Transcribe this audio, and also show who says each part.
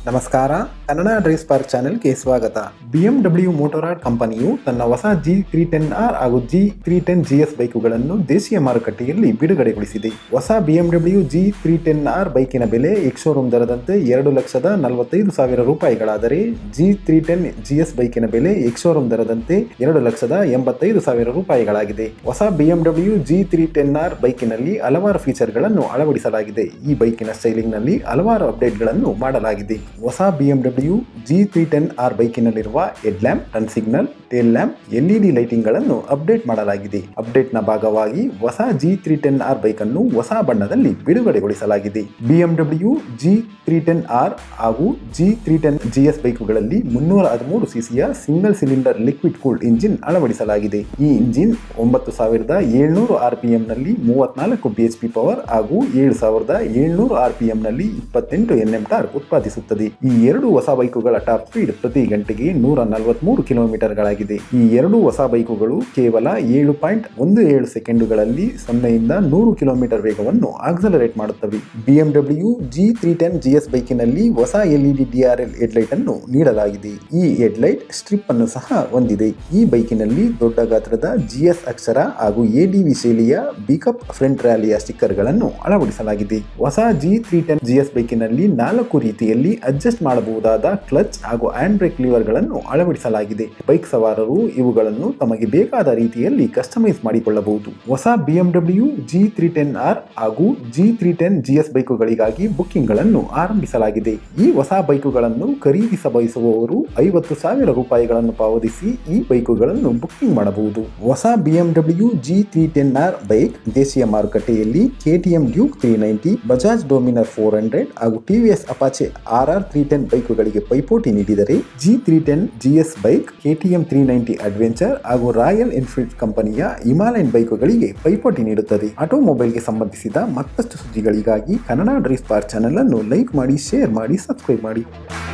Speaker 1: ನಮಸ್ಕಾರ Kannada drive spark ಚಾನೆಲ್ಗೆ ಸ್ವಾಗತ ಬಿಎಂಡಬ್ಲ್ಯೂ ಮೋಟೋರಾಡ್ ಕಂಪನಿಯು ತನ್ನ ಹೊಸ ಜಿ ತ್ರೀ ಟೆನ್ ಆರ್ ಹಾಗೂ G three ten G S ಬೈಕುಗಳನ್ನು ದೇಶೀಯ ಮಾರುಕಟ್ಟೆಯಲ್ಲಿ ಬಿಡುಗಡೆಗೊಳಿಸಿದೆ ಹೊಸ BMW G three ten R ಬೈಕಿನ ಬೆಲೆ ಎಕ್ಸೋರೂಮ್ ದರದಂತೆ ಎರಡು ಲಕ್ಷದ ನಲವತ್ತೈದು ಸಾವಿರ ರೂಪಾಯಿಗಳಾದರೆ G three ten G S ಬೈಕಿನ ಬೆಲೆ ಎಕ್ಸೋರೂಮ್ ದರದಂತೆ ಎರಡು ಲಕ್ಷದ ಎಂಬತ್ತೈದು ಸಾವಿರ ರೂಪಾಯಿಗಳಾಗಿದೆ ಹೊಸ BMW G three ten R ಬೈಕಿನಲ್ಲಿ ಹಲವಾರು ಫೀಚರ್ಗಳನ್ನು ಅಳವಡಿಸಲಾಗಿದೆ ಈ ಬೈಕಿನ ಸ್ಟೈಲಿಂಗ್ನಲ್ಲಿ ಹಲವಾರು ಅಪ್ಡೇಟ್ಗಳನ್ನು ಮಾಡಲಾಗಿದೆ ಹೊಸ BMW G three ten R ಬೈಕಿನಲ್ಲಿರುವ head lamp turn signal tail lamp LED ಲೈಟಿಂಗ್ಗಳನ್ನು ಅಪ್ಡೇಟ್ ಮಾಡಲಾಗಿದೆ ಅಪ್ಡೇಟ್ನ ಭಾಗವಾಗಿ ಹೊಸ ಜಿ ತ್ರೀ ಟೆನ್ ಆರ್ ಬೈಕನ್ನು ಹೊಸ ಬಣ್ಣದಲ್ಲಿ ಬಿಡುಗಡೆಗೊಳಿಸಲಾಗಿದೆ BMW G three ten R ಹಾಗೂ G three ten G S ಬೈಕುಗಳಲ್ಲಿ ಮುನ್ನೂರ ಹದಿಮೂರು ಸಿಸಿಯ single cylinder liquid cooled engine ಅಳವಡಿಸಲಾಗಿದೆ ಈ ಇಂಜಿನ್ ಒಂಬತ್ತು ಸಾವಿರದ ಏಳ್ನೂರು ಆರ್ ಪಿ ಎಂನಲ್ಲಿ ಮೂವತ್ನಾಲ್ಕು ಬಿ ಎಚ್ ಪಿ ಪವರ್ ಹಾಗೂ ಏಳು ಸಾವಿರದ ಏಳ್ನೂರು ಆರ್ ಪಿ ಎಂನಲ್ಲಿ ಇಪ್ಪತ್ತೆಂಟು ಎನ್ ಎಂ ಟಾರ್ಕ್ ಉತ್ಪಾದಿಸುತ್ತದೆ ಈ ಎರಡು ಹೊಸ ಬೈಕುಗಳ ಟಾಪ್ ಸ್ಪೀಡ್ ಪ್ರತಿ ಗಂಟೆಗೆ ನೂರ ನಲವತ್ಮೂರು ಕಿಲೋಮೀಟರ್ಗಳಾಗಿದೆ ಈ ಎರಡು ಹೊಸ ಬೈಕುಗಳು ಕೇವಲ ಏಳು ಪಾಯಿಂಟ್ ಒಂದು ಏಳು ಸೆಕೆಂಡುಗಳಲ್ಲಿ ಸೊನ್ನೆಯಿಂದ ನೂರು ಕಿಲೋಮೀಟರ್ ವೇಗವನ್ನು ಆಕ್ಸಲರೇಟ್ ಮಾಡುತ್ತವೆ BMW G three ten G S ಬೈಕಿನಲ್ಲಿ ಹೊಸ ಎಲ್ಇಡಿ ಡಿಆರ್ಎಲ್ ಹೆಡ್ಲೈಟ್ ಅನ್ನು ನೀಡಲಾಗಿದೆ ಈ ಹೆಡ್ಲೈಟ್ ಸ್ಟ್ರಿಪ್ ಅನ್ನು ಸಹ ಹೊಂದಿದೆ ಈ ಬೈಕಿನಲ್ಲಿ ದೊಡ್ಡ ಗಾತ್ರದ ಜಿಎಸ್ ಅಕ್ಷರ ಹಾಗೂ ಎಡಿವಿ ಶೈಲಿಯ ಬಿಕಪ್ ಫ್ರಂಟ್ ರ್ಯಾಲಿಯ ಸ್ಟಿಕ್ಕರ್ಗಳನ್ನು ಅಳವಡಿಸಲಾಗಿದೆ ಹೊಸ ಜಿ ತ್ರೀ ಟೆನ್ ಜಿಎಸ್ ಬೈಕಿನಲ್ಲಿ ನಾಲ್ಕು ರೀತಿಯಲ್ಲಿ ಅಡ್ಜಸ್ಟ್ ಮಾಡಬಹುದಾದ ಕ್ಲಚ್ ಹಾಗೂ ಹ್ಯಾಂಡ್ ಬ್ರೇಕ್ ಲಿವರ್ಗಳನ್ನು ಅಳವಡಿಸಲಾಗಿದೆ ಬೈಕ್ ಸವಾರರು ಇವುಗಳನ್ನು ತಮಗೆ ಬೇಕಾದ ರೀತಿಯಲ್ಲಿ ಕಸ್ಟಮೈಸ್ ಮಾಡಿಕೊಳ್ಳಬಹುದು ಹೊಸ BMW G three ten R ಹಾಗೂ ಜಿ ತ್ರೀ ಟೆನ್ ಜಿಎಸ್ ಬೈಕುಗಳಿಗಾಗಿ ಬುಕ್ಕಿಂಗ್ಗಳನ್ನು ಆರಂಭಿಸಲಾಗಿದೆ ಈ ಹೊಸ ಬೈಕುಗಳನ್ನು ಖರೀದಿಸ ಬಯಸುವವರು ಐವತ್ತು ಸಾವಿರ ರೂಪಾಯಿಗಳನ್ನು ಪಾವತಿಸಿ ಈ ಬೈಕುಗಳನ್ನು ಬುಕ್ಕಿಂಗ್ ಮಾಡಬಹುದು ಹೊಸ BMW G three ten R bike ದೇಶೀಯ ಮಾರುಕಟ್ಟೆಯಲ್ಲಿ KTM Duke three ninety Bajaj Dominar four hundred ಹಾಗೂ TVS Apache R R three ten ಬೈಕುಗಳಿಗೆ ಪೈಪೋಟಿ ನೀಡಿದರೆ G three ten GS bike KTM three ninety adventure ಹಾಗೂ ರಾಯಲ್ ಎನ್ಫೀಲ್ಡ್ ಕಂಪನಿಯ ಹಿಮಾಲಯನ್ ಬೈಕುಗಳಿಗೆ ಪೈಪೋಟಿ ನೀಡುತ್ತದೆ ಆಟೋಮೊಬೈಲ್ಗೆ ಸಂಬಂಧಿಸಿದ ಮತ್ತಷ್ಟು ಸುದ್ದಿಗಳಿಗಾಗಿ ಕನ್ನಡ ಡ್ರೈವ್ ಪಾರ್ ಚಾನೆಲ್ ಅನ್ನು ಲೈಕ್ ಮಾಡಿ ಶೇರ್ ಮಾಡಿ ಸಬ್ಸ್ಕ್ರೈಬ್ ಮಾಡಿ